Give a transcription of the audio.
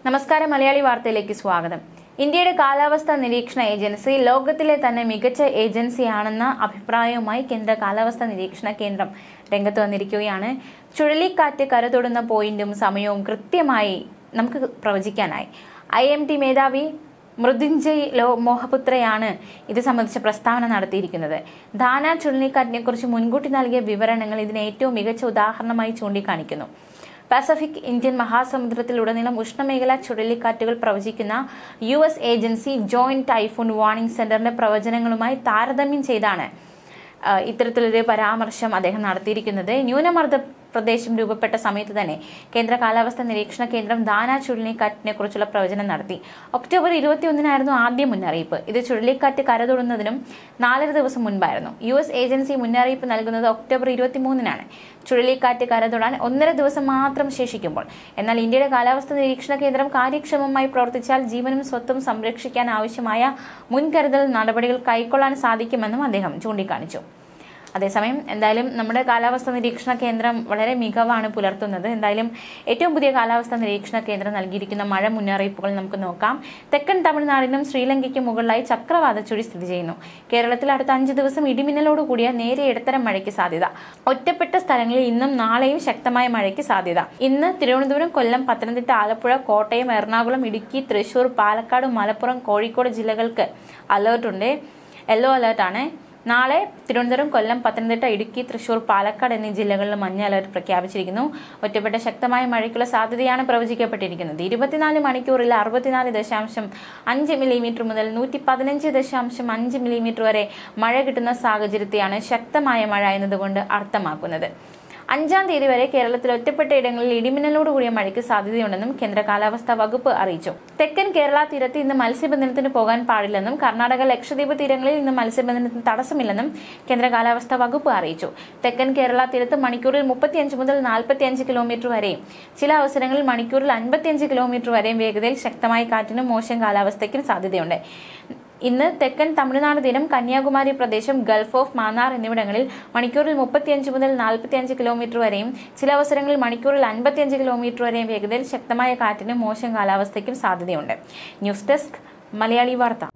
നമസ്കാരം മലയാളി വാർത്തയിലേക്ക് സ്വാഗതം ഇന്ത്യയുടെ കാലാവസ്ഥാ നിരീക്ഷണ ഏജൻസി ലോകത്തിലെ തന്നെ മികച്ച ഏജൻസിയാണെന്ന അഭിപ്രായവുമായി കേന്ദ്ര കാലാവസ്ഥാ നിരീക്ഷണ കേന്ദ്രം രംഗത്ത് വന്നിരിക്കുകയാണ് ചുഴലിക്കാറ്റ് കരതൊടുന്ന പോയിന്റും സമയവും കൃത്യമായി നമുക്ക് പ്രവചിക്കാനായി ഐ എം ടി മേധാവി മൃത്യുഞ്ജയ് ലോ മോഹപുത്രയാണ് ഇത് സംബന്ധിച്ച പ്രസ്താവന നടത്തിയിരിക്കുന്നത് ധാന ചുഴലിക്കാറ്റിനെ കുറിച്ച് മുൻകൂട്ടി നൽകിയ വിവരണങ്ങൾ ഇതിന് ഏറ്റവും മികച്ച ഉദാഹരണമായി ചൂണ്ടിക്കാണിക്കുന്നു പസഫിക് ഇന്ത്യൻ മഹാസമുദ്രത്തിലുടനീളം ഉഷ്ണമേഖലാ ചുഴലിക്കാറ്റുകൾ പ്രവചിക്കുന്ന U S agency joint typhoon warning സെന്ററിന്റെ പ്രവചനങ്ങളുമായി താരതമ്യം ചെയ്താണ് ആ, ഇത്തരത്തിലൊരു പരാമർശം അദ്ദേഹം നടത്തിയിരിക്കുന്നത് ന്യൂനമർദ്ദ പ്രദേശം രൂപപ്പെട്ട സമയത്ത് തന്നെ കേന്ദ്ര കാലാവസ്ഥാ നിരീക്ഷണ കേന്ദ്രം ദാന ചുഴലിക്കാറ്റിനെ കുറിച്ചുള്ള പ്രവചനം നടത്തി ഒക്ടോബർ ഇരുപത്തിയൊന്നിനായിരുന്നു ആദ്യ മുന്നറിയിപ്പ് ഇത് ചുഴലിക്കാറ്റ് കരതൊടുന്നതിനും നാലര ദിവസം മുൻപായിരുന്നു യു എസ് ഏജൻസി മുന്നറിയിപ്പ് നൽകുന്നത് ഒക്ടോബർ ഇരുപത്തിമൂന്നിനാണ് ചുഴലിക്കാറ്റ് കരതൊടാൻ ഒന്നര ദിവസം മാത്രം ശേഷിക്കുമ്പോൾ എന്നാൽ ഇന്ത്യയുടെ കാലാവസ്ഥാ നിരീക്ഷണ കേന്ദ്രം കാര്യക്ഷമമായി പ്രവർത്തിച്ചാൽ ജീവനും സ്വത്തും സംരക്ഷിക്കാൻ ആവശ്യമായ മുൻകരുതൽ നടപടികൾ കൈക്കൊള്ളാൻ സാധിക്കുമെന്നും അദ്ദേഹം ചൂണ്ടിക്കാണിച്ചു അതേസമയം എന്തായാലും നമ്മുടെ കാലാവസ്ഥാ നിരീക്ഷണ കേന്ദ്രം വളരെ മികവാണ് പുലർത്തുന്നത് എന്തായാലും ഏറ്റവും പുതിയ കാലാവസ്ഥാ നിരീക്ഷണ കേന്ദ്രം നൽകിയിരിക്കുന്ന മഴ മുന്നറിയിപ്പുകൾ നമുക്ക് നോക്കാം തെക്കൻ തമിഴ്നാടിനും ശ്രീലങ്കയ്ക്കും മുകളിലായി ചക്രവാത ചുഴി സ്ഥിതി ചെയ്യുന്നു കേരളത്തിൽ അടുത്ത അഞ്ച് ദിവസം ഇടിമിന്നലോട് കൂടിയ നേരിയ ഇടത്തരം മഴയ്ക്ക് സാധ്യത ഒറ്റപ്പെട്ട സ്ഥലങ്ങളിൽ ഇന്നും നാളെയും ശക്തമായ മഴയ്ക്ക് സാധ്യത ഇന്ന് തിരുവനന്തപുരം കൊല്ലം പത്തനംതിട്ട ആലപ്പുഴ കോട്ടയം എറണാകുളം ഇടുക്കി തൃശൂർ പാലക്കാട് മലപ്പുറം കോഴിക്കോട് ജില്ലകൾക്ക് അലേർട്ടുണ്ട് യെല്ലോ അലേർട്ടാണ് നാളെ തിരുവനന്തപുരം കൊല്ലം പത്തനംതിട്ട ഇടുക്കി തൃശൂർ പാലക്കാട് എന്നീ ജില്ലകളിൽ മഞ്ഞ അലർട്ട് പ്രഖ്യാപിച്ചിരിക്കുന്നു ഒറ്റപ്പെട്ട ശക്തമായ മഴയ്ക്കുള്ള സാധ്യതയാണ് പ്രവചിക്കപ്പെട്ടിരിക്കുന്നത് ഇരുപത്തിനാല് മണിക്കൂറിൽ അറുപത്തിനാല് ദശാംശം അഞ്ച് മില്ലിമീറ്റർ മുതൽ നൂറ്റി പതിനഞ്ച് ദശാംശം അഞ്ച് മില്ലിമീറ്റർ വരെ മഴ കിട്ടുന്ന സാഹചര്യത്തെയാണ് ശക്തമായ മഴ എന്നതുകൊണ്ട് അർത്ഥമാക്കുന്നത് അഞ്ചാം തീയതി വരെ കേരളത്തിൽ ഒറ്റപ്പെട്ട ഇടങ്ങളിൽ ഇടിമിന്നലോട് കൂടിയ മഴയ്ക്ക് സാധ്യതയുണ്ടെന്നും കേന്ദ്ര കാലാവസ്ഥാ വകുപ്പ് അറിയിച്ചു തെക്കൻ കേരള തീരത്ത് ഇന്ന് മത്സ്യബന്ധനത്തിന് പോകാൻ പാടില്ലെന്നും കർണാടക ലക്ഷദ്വീപ് തീരങ്ങളിൽ ഇന്ന് മത്സ്യബന്ധനത്തിന് തടസ്സമില്ലെന്നും കേന്ദ്ര കാലാവസ്ഥാ വകുപ്പ് അറിയിച്ചു തെക്കൻ കേരള തീരത്ത് മണിക്കൂറിൽ മുപ്പത്തിയഞ്ച് മുതൽ നാൽപ്പത്തിയഞ്ച് കിലോമീറ്റർ വരെയും ചില അവസരങ്ങളിൽ മണിക്കൂറിൽ അൻപത്തിയഞ്ച് കിലോമീറ്റർ വരെയും വേഗതയിൽ ശക്തമായ കാറ്റിനും മോശം കാലാവസ്ഥയ്ക്കും സാധ്യതയുണ്ട് ഇന്ന് തെക്കൻ തമിഴ്നാട് തീരം കന്യാകുമാരി പ്രദേശം ഗൾഫ് ഓഫ് മാന്നാർ എന്നിവിടങ്ങളിൽ മണിക്കൂറിൽ മുപ്പത്തിയഞ്ച് മുതൽ നാൽപ്പത്തിയഞ്ച് കിലോമീറ്റർ വരെയും ചില അവസരങ്ങളിൽ മണിക്കൂറിൽ അൻപത്തിയഞ്ച് കിലോമീറ്റർ വരെയും വേഗതയിൽ ശക്തമായ കാറ്റിനും മോശം കാലാവസ്ഥയ്ക്കും സാധ്യതയുണ്ട് ന്യൂസ് ഡെസ്ക് മലയാളി വാർത്ത